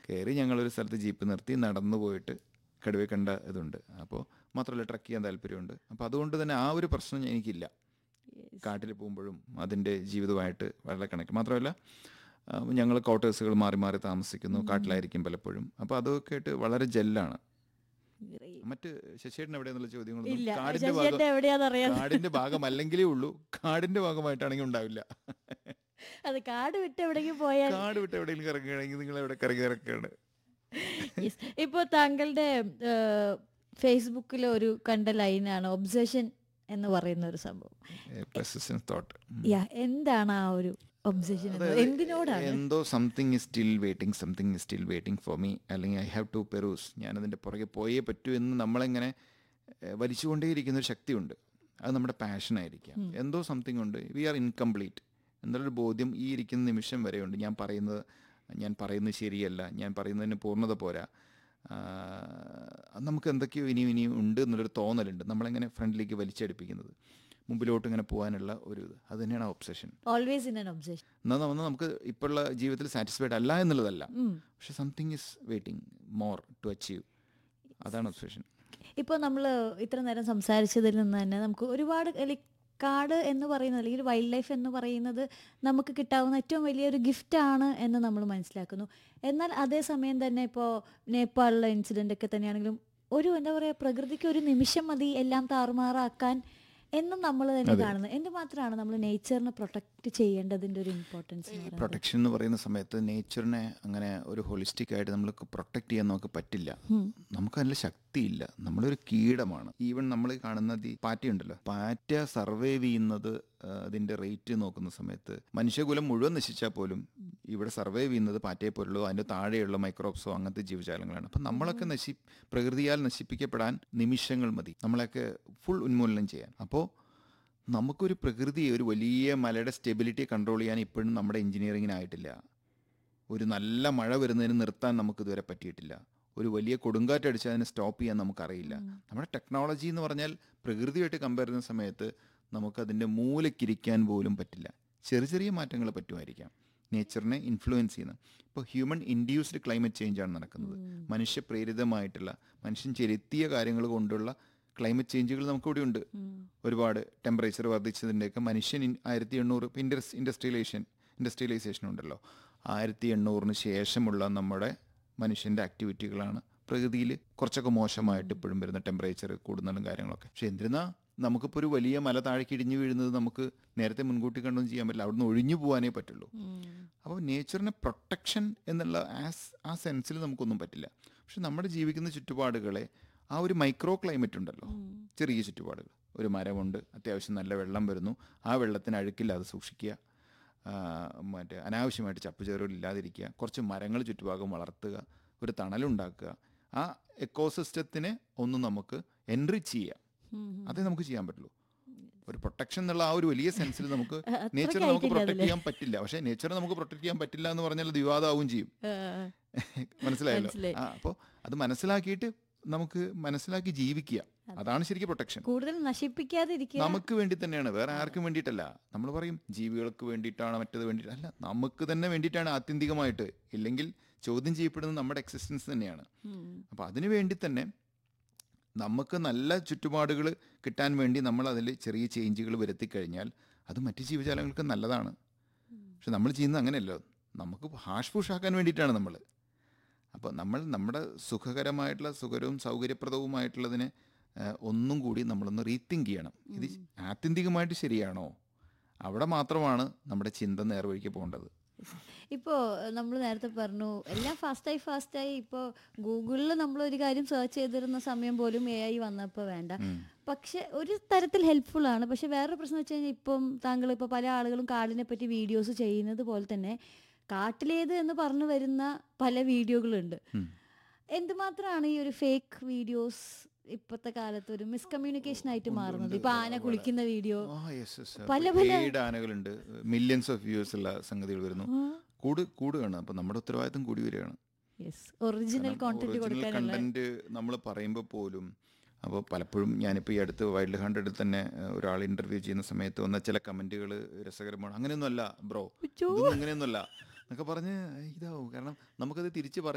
കയറി ഞങ്ങളൊരു സ്ഥലത്ത് ജീപ്പ് നിർത്തി നടന്നു പോയിട്ട് കടുവയെ കണ്ട ഇതുണ്ട് അപ്പോൾ മാത്രമല്ല ട്രക്ക് ചെയ്യാൻ താല്പര്യമുണ്ട് അപ്പോൾ അതുകൊണ്ട് തന്നെ ആ ഒരു പ്രശ്നം എനിക്കില്ല കാട്ടിൽ പോകുമ്പോഴും അതിൻ്റെ ജീവിതമായിട്ട് വളരെ കണക്ട് മാത്രമല്ല ഞങ്ങൾ ക്വാർട്ടേഴ്സുകൾ മാറി മാറി താമസിക്കുന്നു കാട്ടിലായിരിക്കും പലപ്പോഴും അപ്പോൾ അതൊക്കെ ആയിട്ട് വളരെ ജെല്ലാണ് മറ്റ് ശശിയേട്ടൻ എവിടെയെന്നുള്ള ചോദ്യങ്ങളൊന്നും ഇല്ല കാടിന്റെ ശശിയേട്ടൻ ഭാഗം എവിടെയാണെന്നറിയാം കാടിന്റെ ഭാഗമല്ലെങ്കിലേ ഉള്ളൂ കാടിന്റെ ഭാഗമായിട്ടാണെങ്കിൽ ഉണ്ടാവില്ല അത് കാട് വിട്ട് എവിടേക്കും പോയാൽ കാട് വിട്ട് എവിടെയെങ്കിലും ഇറങ്ങുകയാണെങ്കിൽ നിങ്ങൾ എവിടെ കറങ്ങി ഇറക്കുകയാണ് Yes. ഇപ്പോൾ താങ്കളുടെ ഫേസ്ബുക്കിൽ ഒരു കണ്ട ലൈനാണ് ഒബ്സഷൻ എന്ന് പറയുന്ന ഒരു സംഭവം പെർസിസ്റ്റൻസ് തോട്ട് യാ എന്താണ് ആ ഒരു ഒബ്സഷൻ എന്തിനോടാണ് എന്തോ something is still waiting something is still waiting for me അല്ലെങ്കിൽ ഐ ഹാവ് ടു പെറൂസ് ഞാനതിൻ്റെ പുറകെ പോയേ പറ്റൂ എന്ന് നമ്മളിങ്ങനെ ഏഹ്, വലിച്ചുകൊണ്ടേയിരിക്കുന്ന ഒരു ശക്തിയുണ്ട് അത് നമ്മുടെ പാഷനായിരിക്കാം എന്തോ സംതിങ് ഉണ്ട് വി ആർ ഇൻകംപ്ലീറ്റ് എന്നുള്ളൊരു ബോധ്യം ഈ ഇരിക്കുന്ന നിമിഷം വരെയുണ്ട് ഞാൻ പറയുന്നത് ഞാൻ പറയുന്നത് ശരിയല്ല ഞാൻ പറയുന്നതിന് പൂർണ്ണത പോരാ ആഹ്, നമുക്ക് എന്തൊക്കെയോ ഇനിയും ഇനിയും ഉണ്ട് എന്നുള്ളൊരു തോന്നലുണ്ട് നമ്മളെങ്ങനെ ഫ്രണ്ടിലേക്ക് വലിച്ചടിപ്പിക്കുന്നത് മുമ്പിലോട്ട് ഇങ്ങനെ പോകാനുള്ള ഒരു ഇത് അത് തന്നെയാണ് obsession always in an obsession എന്നാൽ നമ്മൾ നമുക്ക് ഇപ്പോഴുള്ള ജീവിതത്തിൽ സാറ്റിസ്ഫൈഡ് അല്ല എന്നുള്ളതല്ല പക്ഷെ something is waiting more to achieve അതാണ് ഒബ്സഷൻ ഇപ്പോൾ നമ്മൾ ഇത്ര നേരം സംസാരിച്ചതിൽ നിന്ന് തന്നെ നമുക്ക് ഒരുപാട് ലൈക്ക് കാട് എന്ന് പറയുന്നത് അല്ലെങ്കിൽ വൈൽഡ് ലൈഫ് എന്ന് പറയുന്നത് നമുക്ക് കിട്ടാവുന്ന ഏറ്റവും വലിയൊരു ഗിഫ്റ്റാണ് എന്ന് നമ്മൾ മനസ്സിലാക്കുന്നു എന്നാൽ അതേസമയം തന്നെ ഇപ്പോൾ നേപ്പാളിലെ ഇൻസിഡൻ്റ് ഒക്കെ തന്നെയാണെങ്കിലും ഒരു എന്താ പറയുക പ്രകൃതിക്ക് ഒരു നിമിഷം മതി എല്ലാം താറുമാറാക്കാൻ എന്നും നമ്മൾ തന്നെ കാണുന്നത് എന്തുമാത്രമാണ് നമ്മൾ നേച്ചറിനെ പ്രൊട്ടക്റ്റ് ചെയ്യേണ്ടതിൻ്റെ ഒരു ഇമ്പോർട്ടൻസ് എന്ന് പറയുന്നത് പ്രൊട്ടക്ഷൻ എന്ന് പറയുന്ന സമയത്ത് നേച്ചറിനെ അങ്ങനെ ഒരു ഹോളിസ്റ്റിക് ആയിട്ട് നമ്മൾ പ്രൊട്ടക്ട് ചെയ്യാൻ നമുക്ക് പറ്റില്ല നമുക്ക് അതിനുള്ള ശക്തിയില്ല നമ്മളൊരു കീടമാണ് ഈവൻ നമ്മൾ കാണുന്ന ഈ പാറ്റയുണ്ടല്ലോ പാറ്റ സർവൈവ് ചെയ്യുന്നത് ആ, അതിന്റെ റേറ്റ് നോക്കുന്ന സമയത്ത് മനുഷ്യകുലം മുഴുവൻ നശിച്ചാൽ പോലും ഇവിടെ സർവൈവ് ചെയ്യുന്നത് പാറ്റയെ പോലുള്ളൂ അതിന്റെ താഴെയുള്ള മൈക്രോബ്സോ അങ്ങനത്തെ ജീവജാലങ്ങളാണ് അപ്പം നമ്മളൊക്കെ നശി പ്രകൃതിയാൽ നശിപ്പിക്കപ്പെടാൻ നിമിഷങ്ങൾ മതി നമ്മളെയൊക്കെ ഫുൾ ഉന്മൂലനം ചെയ്യാൻ അപ്പോൾ നമുക്കൊരു പ്രകൃതിയെ ഒരു വലിയ മലയുടെ സ്റ്റെബിലിറ്റി കൺട്രോൾ ചെയ്യാൻ ഇപ്പോഴും നമ്മുടെ എഞ്ചിനീയറിങ്ങിനായിട്ടില്ല ഒരു നല്ല മഴ വരുന്നതിന് നിർത്താൻ നമുക്ക് ഇതുവരെ പറ്റിയിട്ടില്ല ഒരു വലിയ കൊടുങ്കാറ്റടിച്ച് അതിനെ സ്റ്റോപ്പ് ചെയ്യാൻ നമുക്കറിയില്ല നമ്മുടെ ടെക്നോളജി എന്ന് പറഞ്ഞാൽ പ്രകൃതിയായിട്ട് കമ്പയർ ചെയ്യുന്ന സമയത്ത് നമുക്കതിൻ്റെ മൂലക്കിരിക്കാൻ പോലും പറ്റില്ല ചെറിയ ചെറിയ മാറ്റങ്ങൾ പറ്റുമായിരിക്കാം നേച്ചറിനെ ഇൻഫ്ലുവൻസ് ചെയ്യുന്ന ഇപ്പോൾ ഹ്യൂമൻ ഇൻഡ്യൂസ്ഡ് ക്ലൈമറ്റ് ചേഞ്ചാണ് നടക്കുന്നത് മനുഷ്യ പ്രേരിതമായിട്ടുള്ള മനുഷ്യൻ ചെലുത്തിയ കാര്യങ്ങൾ കൊണ്ടുള്ള ക്ലൈമറ്റ് ചേഞ്ചുകൾ നമുക്കിവിടെ ഉണ്ട് ഒരുപാട് ടെമ്പറേച്ചർ വർദ്ധിച്ചതിൻ്റെയൊക്കെ മനുഷ്യൻ ഇൻ- ആയിരത്തി എണ്ണൂറ് ഇപ്പം ഇൻഡസ് ഇൻഡസ്ട്രിയലൈസേഷൻ ഇൻഡസ്ട്രിയലൈസേഷൻ ഉണ്ടല്ലോ ആയിരത്തി എണ്ണൂറിന് ശേഷമുള്ള നമ്മുടെ മനുഷ്യൻ്റെ ആക്ടിവിറ്റികളാണ് പ്രകൃതിയിൽ കുറച്ചൊക്കെ മോശമായിട്ട് ഇപ്പോഴും വരുന്ന ടെമ്പറേച്ചർ കൂടുന്നതും കാര്യങ്ങളൊക്കെ പക്ഷെ എന്തിരുന്നാ നമുക്കിപ്പോൾ ഒരു വലിയ മല താഴേക്ക് ഇടിഞ്ഞു വീഴുന്നത് നമുക്ക് നേരത്തെ മുൻകൂട്ടി കണ്ടൊന്നും ചെയ്യാൻ പറ്റില്ല അവിടുന്ന് ഒഴിഞ്ഞു പോകാനേ പറ്റുള്ളൂ അപ്പോൾ നേച്ചറിനെ പ്രൊട്ടക്ഷൻ എന്നുള്ള ആസ് ആ സെൻസിൽ നമുക്കൊന്നും പറ്റില്ല പക്ഷെ നമ്മുടെ ജീവിക്കുന്ന ചുറ്റുപാടുകളെ ആ ഒരു മൈക്രോ ക്ലൈമറ്റ് ഉണ്ടല്ലോ ചെറിയ ചുറ്റുപാടുകൾ ഒരു മരമുണ്ട് അത്യാവശ്യം നല്ല വെള്ളം വരുന്നു ആ വെള്ളത്തിന് അഴുക്കില്ലാതെ സൂക്ഷിക്കുക ആ, മറ്റേ അനാവശ്യമായിട്ട് ചപ്പുചേറുകൾ ഇല്ലാതിരിക്കുക കുറച്ച് മരങ്ങൾ ചുറ്റുഭാഗം വളർത്തുക ഒരു തണലുണ്ടാക്കുക ആ എക്കോസിസ്റ്റത്തിനെ ഒന്ന് നമുക്ക് എൻറിച്ച് ചെയ്യുക അതേ നമുക്ക് ചെയ്യാൻ പറ്റുള്ളൂ ഒരു പ്രൊട്ടക്ഷൻ എന്നുള്ള ആ ഒരു വലിയ സെൻസിൽ നമുക്ക് നേച്ചർ നമുക്ക് പ്രൊട്ടക്ട് ചെയ്യാൻ പറ്റില്ല പക്ഷേ നേച്ചർ നമുക്ക് പ്രൊട്ടക്ട് ചെയ്യാൻ പറ്റില്ല എന്ന് പറഞ്ഞാൽ അത് വിവാദമാവും ചെയ്യും മനസ്സിലായല്ലോ മനസ്സിലായി. ആ അപ്പോൾ അത് മനസ്സിലാക്കിയിട്ട് നമുക്ക് മനസ്സിലാക്കി ജീവിക്കുക അതാണ് ശരിക്കും പ്രൊട്ടക്ഷൻ കൂടുതൽ നശിപ്പിക്കാതിരിക്കുക നമുക്ക് വേണ്ടി തന്നെയാണ് വേറെ ആർക്കും വേണ്ടിയിട്ടല്ല നമ്മൾ പറയും ജീവികൾക്ക് വേണ്ടിയിട്ടാണ് മറ്റത് വേണ്ടിയിട്ട് അല്ല നമുക്ക് തന്നെ വേണ്ടിയിട്ടാണ് ആത്യന്തികമായിട്ട് ഇല്ലെങ്കിൽ ചോദ്യം ചെയ്യപ്പെടുന്നത് നമ്മുടെ എക്സിസ്റ്റൻസ് തന്നെയാണ് അപ്പോൾ അതിനു വേണ്ടി തന്നെ നമുക്ക് നല്ല ചുറ്റുപാടുകൾ കിട്ടാൻ വേണ്ടി നമ്മൾ അതിൽ ചെറിയ ചേഞ്ചുകൾ വരുത്തി കഴിഞ്ഞാൽ അത് മറ്റ് ജീവജാലങ്ങൾക്ക് നല്ലതാണ് പക്ഷെ നമ്മൾ ചെയ്യുന്നത് അങ്ങനെയല്ലോ നമുക്ക് ഹാഷ് ഫുഷാക്കാൻ വേണ്ടിയിട്ടാണ് നമ്മൾ അപ്പോൾ നമ്മൾ നമ്മുടെ സുഖകരമായിട്ടുള്ള സുഖരവും സൗകര്യപ്രദവുമായിട്ടുള്ളതിനെ ആ, ഒന്നും കൂടി നമ്മളൊന്ന് റീത്തിങ്ക് ചെയ്യണം ഇത് ആത്യന്തികമായിട്ട് ശരിയാണോ അവിടെ മാത്രമാണ് നമ്മുടെ ചിന്ത നേർവഴിക്ക് പോകേണ്ടത് ഇപ്പോൾ നമ്മൾ നേരത്തെ പറഞ്ഞു എല്ലാം ഫാസ്റ്റായി ഫാസ്റ്റായി ഇപ്പോൾ ഗൂഗിളിൽ നമ്മൾ ഒരു കാര്യം സെർച്ച് ചെയ്തിരുന്ന സമയം പോലും എ ഐ വന്നപ്പോൾ വേണ്ട പക്ഷെ ഒരു തരത്തിൽ ഹെൽപ്ഫുൾ ആണ് പക്ഷെ വേറൊരു പ്രശ്നം വെച്ച് കഴിഞ്ഞാൽ ഇപ്പം താങ്കൾ ഇപ്പോൾ പല ആളുകളും കാടിനെ പറ്റി വീഡിയോസ് ചെയ്യുന്നത് പോലെ തന്നെ കാട്ടിലേത് എന്ന് പറഞ്ഞു വരുന്ന പല വീഡിയോകളുണ്ട് എന്തുമാത്രമാണ് ഈ ഒരു ഫേക്ക് വീഡിയോസ് ഇപ്പോഴത്തെ കാലത്ത് ഒരു മിസ്കമ്മ്യൂണിക്കേഷൻ ആയിട്ട് മാറുന്നത് ഇപ്പൊ ആന കുളിക്കുന്ന വീഡിയോ പല പല പെയ്ഡ് ആനകളുണ്ട് മില്യൺസ് ഓഫ് വ്യൂസ് ഉള്ള സംഗതികൾ വരുന്നു കൂട് കൂടുകയാണ് അപ്പം നമ്മുടെ ഉത്തരവാദിത്തം കൂടി വരികയാണ് യെസ് ഒറിജിനൽ കോണ്ടന്റ് കൊടുക്കാനുള്ള കണ്ടന്റ് നമ്മൾ പറയുമ്പോൾ പോലും അപ്പോൾ പലപ്പോഴും ഞാനിപ്പോൾ ഈ അടുത്ത് വൈൽഡ് ഹൺഡ്രഡിൽ തന്നെ ഏഹ്, ഒരാൾ ഇന്റർവ്യൂ ചെയ്യുന്ന സമയത്ത് വന്ന ചില കമന്റുകൾ രസകരമാണ് അങ്ങനെയൊന്നുമല്ല ബ്രോ ഇതൊന്നും അങ്ങനെയൊന്നുമല്ല എന്നൊക്കെ പറഞ്ഞ് ഇതാവും കാരണം നമുക്കത് തിരിച്ച് പറഞ്ഞ്